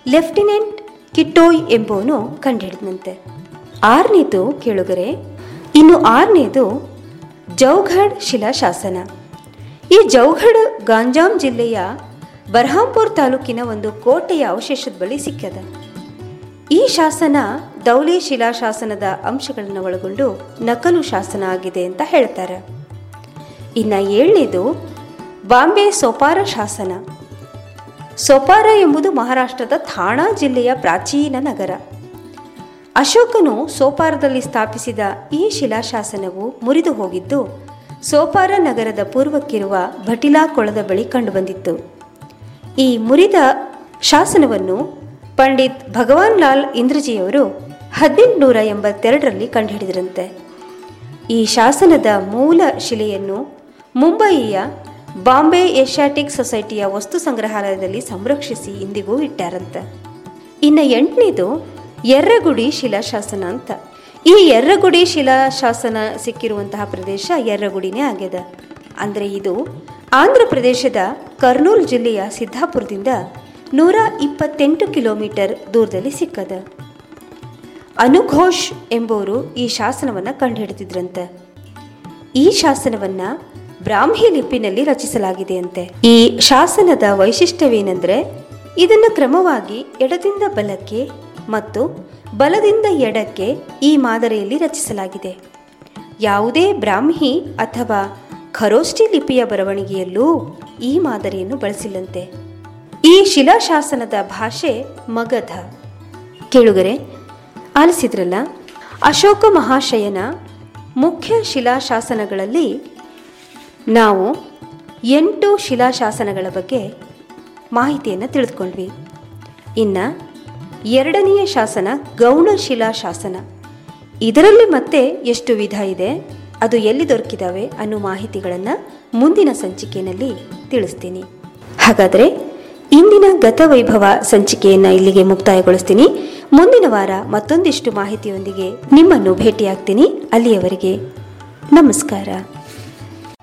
lieutenant ಕಿಟ್ಟೋಯ್ ಎಂಬುವನು ಕಂಡುಹಿಡಿದಂತೆ ಆರನೇದು ಕೇಳುಗರೆ ಇನ್ನು ಆರನೇದು ಜೌಘಡ್ ಶಿಲಾಶಾಸನ ಈ ಜೌಘಡ್ ಗಾಂಜಾಂ ಜಿಲ್ಲೆಯ ಬರ್ಹಾಂಪುರ್ ತಾಲೂಕಿನ ಒಂದು ಕೋಟೆಯ ಅವಶೇಷದ ಬಳಿ ಸಿಕ್ಕದ ಈ ಶಾಸನ ದೌಲಿ ಶಿಲಾಶಾಸನದ ಅಂಶಗಳನ್ನು ಒಳಗೊಂಡು ನಕಲು ಶಾಸನ ಆಗಿದೆ ಅಂತ ಹೇಳ್ತಾರೆ ಇನ್ನ ಏಳನೇದು ಬಾಂಬೆ ಸೋಪಾರ ಶಾಸನ ಸೋಪಾರ ಎಂಬುದು ಮಹಾರಾಷ್ಟ್ರದ ಥಾಣಾ ಜಿಲ್ಲೆಯ ಪ್ರಾಚೀನ ನಗರ ಅಶೋಕನು ಸೋಪಾರದಲ್ಲಿ ಸ್ಥಾಪಿಸಿದ ಈ ಶಿಲಾಶಾಸನವು ಮುರಿದು ಹೋಗಿದ್ದು ಸೋಪಾರ ನಗರದ ಪೂರ್ವಕ್ಕಿರುವ ಭಟಿಲಾ ಕೊಳದ ಬಳಿ ಕಂಡುಬಂದಿತ್ತು ಈ ಮುರಿದ ಶಾಸನವನ್ನು ಪಂಡಿತ್ ಭಗವಾನ್ ಲಾಲ್ ಇಂದ್ರಜಿಯವರು ಹದಿನೆಂಟುನೂರ ಎಂಬತ್ತೆರಡರಲ್ಲಿ ಕಂಡುಹಿಡಿದರಂತೆ ಈ ಶಾಸನದ ಮೂಲ ಶಿಲೆಯನ್ನು ಮುಂಬಯಿಯ ಬಾಂಬೆ ಏಷ್ಯಾಟಿಕ್ ಸೊಸೈಟಿಯ ವಸ್ತು ಸಂಗ್ರಹಾಲಯದಲ್ಲಿ ಸಂರಕ್ಷಿಸಿ ಇಂದಿಗೂ ಇಟ್ಟಾರಂತೆ ಇನ್ನು ಎಂಟನೇದು ಎರ್ರಗುಡಿ ಶಿಲಾಶಾಸನ ಅಂತ ಈ ಎರ್ರಗುಡಿ ಶಿಲಾಶಾಸನ ಸಿಕ್ಕಿರುವಂತಹ ಪ್ರದೇಶ ಎರ್ರಗುಡಿನೇ ಆಗ್ಯದ ಅಂದರೆ ಇದು ಆಂಧ್ರ ಪ್ರದೇಶದ ಕರ್ನೂಲ್ ಜಿಲ್ಲೆಯ ಸಿದ್ದಾಪುರದಿಂದ ನೂರ ಇಪ್ಪತ್ತೆಂಟು ಕಿಲೋಮೀಟರ್ ದೂರದಲ್ಲಿ ಸಿಕ್ಕದ ಅನುಘೋಷ್ ಎಂಬುವರು ಈ ಶಾಸನವನ್ನು ಕಂಡುಹಿಡಿದಿದ್ರಂತೆ ಈ ಶಾಸನವನ್ನ ಬ್ರಾಹ್ಮಿ ಲಿಪಿನಲ್ಲಿ ರಚಿಸಲಾಗಿದೆ ಅಂತೆ ಈ ಶಾಸನದ ವೈಶಿಷ್ಟ್ಯವೇನೆಂದರೆ ಇದನ್ನು ಕ್ರಮವಾಗಿ ಎಡದಿಂದ ಬಲಕ್ಕೆ ಮತ್ತು ಬಲದಿಂದ ಎಡಕ್ಕೆ ಈ ಮಾದರಿಯಲ್ಲಿ ರಚಿಸಲಾಗಿದೆ ಯಾವುದೇ ಬ್ರಾಹ್ಮಿ ಅಥವಾ ಖರೋಷ್ಠಿ ಲಿಪಿಯ ಬರವಣಿಗೆಯಲ್ಲೂ ಈ ಮಾದರಿಯನ್ನು ಬಳಸಿಲ್ಲಂತೆ ಈ ಶಿಲಾಶಾಸನದ ಭಾಷೆ ಮಗಧ ಕೇಳುಗರೆ ಆಲಿಸಿದ್ರಲ್ಲ ಅಶೋಕ ಮಹಾಶಯನ ಮುಖ್ಯ ಶಿಲಾಶಾಸನಗಳಲ್ಲಿ ನಾವು ಎಂಟು ಶಿಲಾಶಾಸನಗಳ ಬಗ್ಗೆ ಮಾಹಿತಿಯನ್ನು ತಿಳಿದುಕೊಂಡ್ವಿ ಇನ್ನು ಎರಡನೆಯ ಶಾಸನ ಗೌಣ ಶಿಲಾಶಾಸನ ಇದರಲ್ಲಿ ಮತ್ತೆ ಎಷ್ಟು ವಿಧ ಇದೆ ಅದು ಎಲ್ಲಿ ದೊರಕಿದಾವೆ ಅನ್ನೋ ಮಾಹಿತಿಗಳನ್ನು ಮುಂದಿನ ಸಂಚಿಕೆಯಲ್ಲಿ ತಿಳಿಸ್ತೀನಿ ಹಾಗಾದರೆ ಇಂದಿನ ಗತವೈಭವ ಸಂಚಿಕೆಯನ್ನು ಇಲ್ಲಿಗೆ ಮುಕ್ತಾಯಗೊಳಿಸ್ತೀನಿ ಮುಂದಿನ ವಾರ ಮತ್ತೊಂದಿಷ್ಟು ಮಾಹಿತಿಯೊಂದಿಗೆ ನಿಮ್ಮನ್ನು ಭೇಟಿಯಾಗ್ತೀನಿ ಅಲ್ಲಿಯವರೆಗೆ ನಮಸ್ಕಾರ